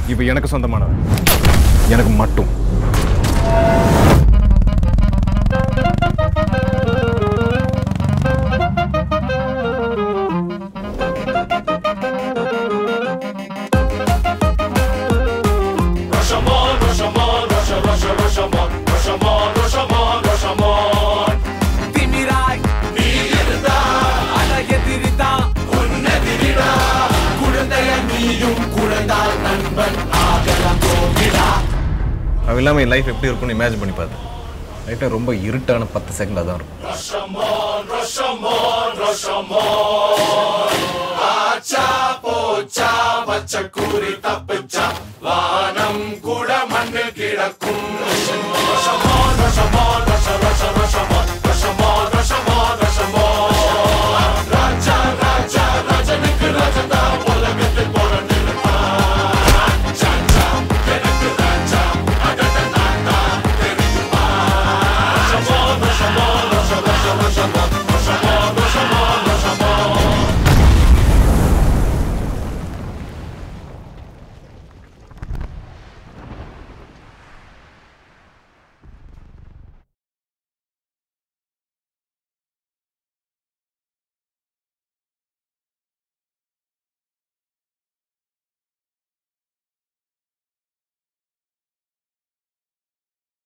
இவ எனக்கு சொந்தமானவன் எனக்கு மட்டும் Rashomon, Rashomon, Rasha, Rasha, Rashomon, Rashomon, Rashomon, Rashomon. திமிராய் நீ இருந்தா அட எதிரிதா உன்னெதிரிடா குழந்தைய நீயும் குழந்தால் நண்பன் ஆகலாம் தோங்கிடா அவன் இல்லாமல் என் லைஃப் எப்படி இருக்கும்னு இமேஜின் பண்ணி பார்த்தேன் லைஃப்பில் ரொம்ப இருட்டான பத்து செகண்டில் தான் இருக்கும் Rashomon, Rashomon, Rashomon. ஆச்சா போச்சா பச்ச கூறி தப்பிச்சா வானம் கூட மண்ணில் கிடக்கும் Rashomon, Rashomon, Rasha, Rasha, Rashomon, Rashomon,